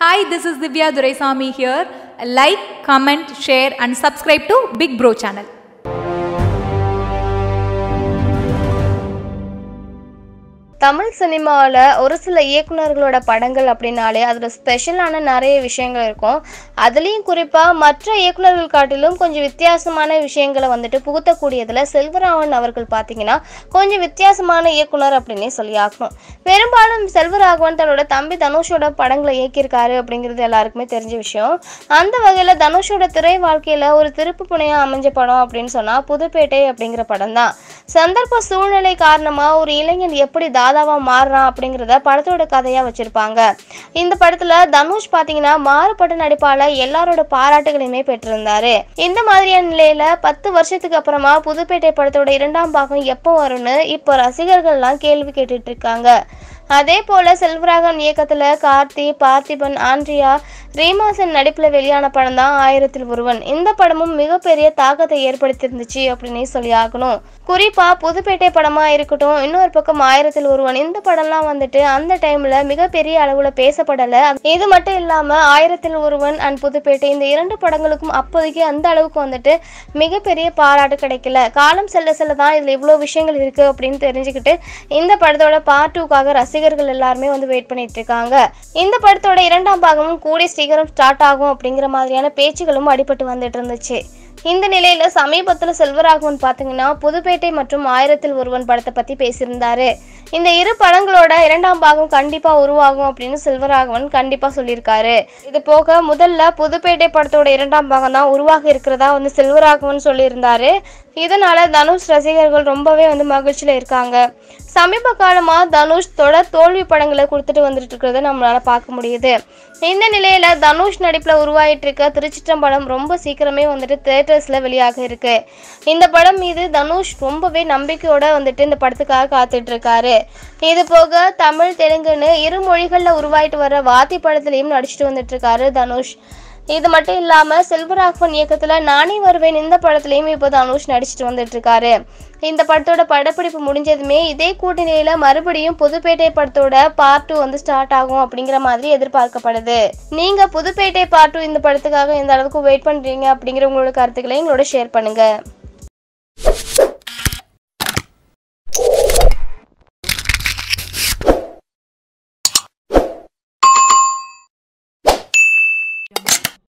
Hi, this is Divya Duraisamy here. Like, comment, share, and subscribe to Big Bro channel. Tamil சினிமாவில் ஒரு சில இயக்குனர்களோட படங்கள் அப்படின்னாலே அதில் ஸ்பெஷலான நிறைய விஷயங்கள் இருக்கும் அதுலேயும் குறிப்பாக மற்ற இயக்குனர்கள் காட்டிலும் கொஞ்சம் வித்தியாசமான விஷயங்களை வந்துட்டு புகுத்தக்கூடியதில் செல்வராமன் அவர்கள் பார்த்தீங்கன்னா கொஞ்சம் வித்தியாசமான இயக்குனர் அப்படின்னே சொல்லி ஆகணும் பெரும்பாலும் செல்வராகவன் தன்னோட தம்பி தனுஷோட படங்களை இயக்கியிருக்காரு அப்படிங்கிறது எல்லாருக்குமே தெரிஞ்ச விஷயம் அந்த வகையில் தனுஷோட திரை வாழ்க்கையில் ஒரு திருப்பு புனையாக அமைஞ்ச படம் அப்படின்னு சொன்னால் புதுப்பேட்டை அப்படிங்கிற படம் தான் சந்தர்ப்ப சூழ்நிலை காரணமாக ஒரு இளைஞன் எப்படி தாதாவா மாறுறான் அப்படிங்கிறத படத்தோட கதையா வச்சிருப்பாங்க இந்த படத்துல தனுஷ் பாத்தீங்கன்னா மாறுபட்ட நடிப்பால எல்லாரோட பாராட்டுகளையுமே பெற்றிருந்தாரு இந்த மாதிரியான நிலையில பத்து வருஷத்துக்கு அப்புறமா புதுப்பேட்டை படத்தோட இரண்டாம் பாகம் எப்போ வரும்னு இப்போ ரசிகர்கள்லாம் கேள்வி கேட்டுட்டு இருக்காங்க அதே போல செல்வராகவன் இயக்கத்துல கார்த்தி பார்த்திபன் ஆண்ட்ரியா ரீமாசன் நடிப்புல வெளியான படம் தான் ஆயிரத்தில் ஒருவன் இந்த படமும் மிகப்பெரிய தாக்கத்தை ஏற்படுத்தியிருந்துச்சு அப்படின்னு சொல்லி ஆகணும் குறிப்பா புதுப்பேட்டை படமா இருக்கட்டும் இன்னொரு பக்கம் ஆயிரத்தில் ஒருவன் இந்த படம்லாம் வந்துட்டு அந்த டைம்ல மிகப்பெரிய அளவுல பேசப்படல இது மட்டும் இல்லாம ஆயிரத்தில் ஒருவன் அண்ட் புதுப்பேட்டை இந்த இரண்டு படங்களுக்கும் அப்போதைக்கு அந்த அளவுக்கு வந்துட்டு மிகப்பெரிய பாராட்டு கிடைக்கல காலம் செல்ல செல்ல தான் இதுல இவ்வளோ விஷயங்கள் இருக்கு அப்படின்னு தெரிஞ்சுக்கிட்டு இந்த படத்தோட பார்ட் டூக்காக ரசிகர்கள் எல்லாருமே வந்து வெயிட் பண்ணிட்டு இருக்காங்க இந்த படத்தோட இரண்டாம் பாகமும் கூடிய சீக்கிரம் ஸ்டார்ட் ஆகும் அப்படிங்கிற மாதிரியான பேச்சுகளும் அடிபட்டு வந்துட்டு இருந்துச்சு இந்த நிலையில சமீபத்துல செல்வராகவன் பாத்தீங்கன்னா புதுப்பேட்டை மற்றும் ஆயிரத்தில் ஒருவன் படத்தை பத்தி பேசியிருந்தாரு இந்த இரு படங்களோட இரண்டாம் பாகம் கண்டிப்பா உருவாகும் அப்படின்னு செல்வராகவன் கண்டிப்பா சொல்லியிருக்காரு இது போக முதல்ல புதுப்பேட்டை படத்தோட இரண்டாம் பாகம் தான் உருவாக இருக்கிறதா வந்து செல்வராகவன் சொல்லியிருந்தாரு இதனால தனுஷ் ரசிகர்கள் ரொம்பவே வந்து மகிழ்ச்சியில இருக்காங்க சமீப காலமா தனுஷ் தொடர் தோல்வி படங்களை கொடுத்துட்டு வந்துட்டு இருக்கிறத நம்மளால பார்க்க முடியுது இந்த நிலையில தனுஷ் நடிப்புல உருவாயிட்டு இருக்க திருச்சிற்றம்பலம் ரொம்ப சீக்கிரமே வந்துட்டு தியேட்டர்ஸ்ல வெளியாக இருக்கு இந்த படம் மீது தனுஷ் ரொம்பவே நம்பிக்கையோட வந்துட்டு இந்த படத்துக்காக காத்துட்டு இருக்காரு இது போக தமிழ் தெலுங்குன்னு இரு மொழிகள்ல உருவாயிட்டு வர வாத்தி படத்துலயும் நடிச்சிட்டு வந்துட்டு இருக்காரு தனுஷ் இது மட்டும் இல்லாம செல்வராகவன் இயக்கத்துல நானே வருவேன் இந்த படத்துலயும் இப்போ தனுஷ் நடிச்சிட்டு வந்துட்டு இருக்காரு இந்த படத்தோட படப்பிடிப்பு முடிஞ்சதுமே இதே கூட்டணியில மறுபடியும் புதுப்பேட்டை படத்தோட பார்ட் டூ வந்து ஸ்டார்ட் ஆகும் அப்படிங்கிற மாதிரி எதிர்பார்க்கப்படுது நீங்க புதுப்பேட்டை பார்ட் டூ இந்த படத்துக்காக எந்த அளவுக்கு வெயிட் பண்றீங்க அப்படிங்கிற உங்களோட கருத்துக்களை எங்களோட ஷேர் பண்ணுங்க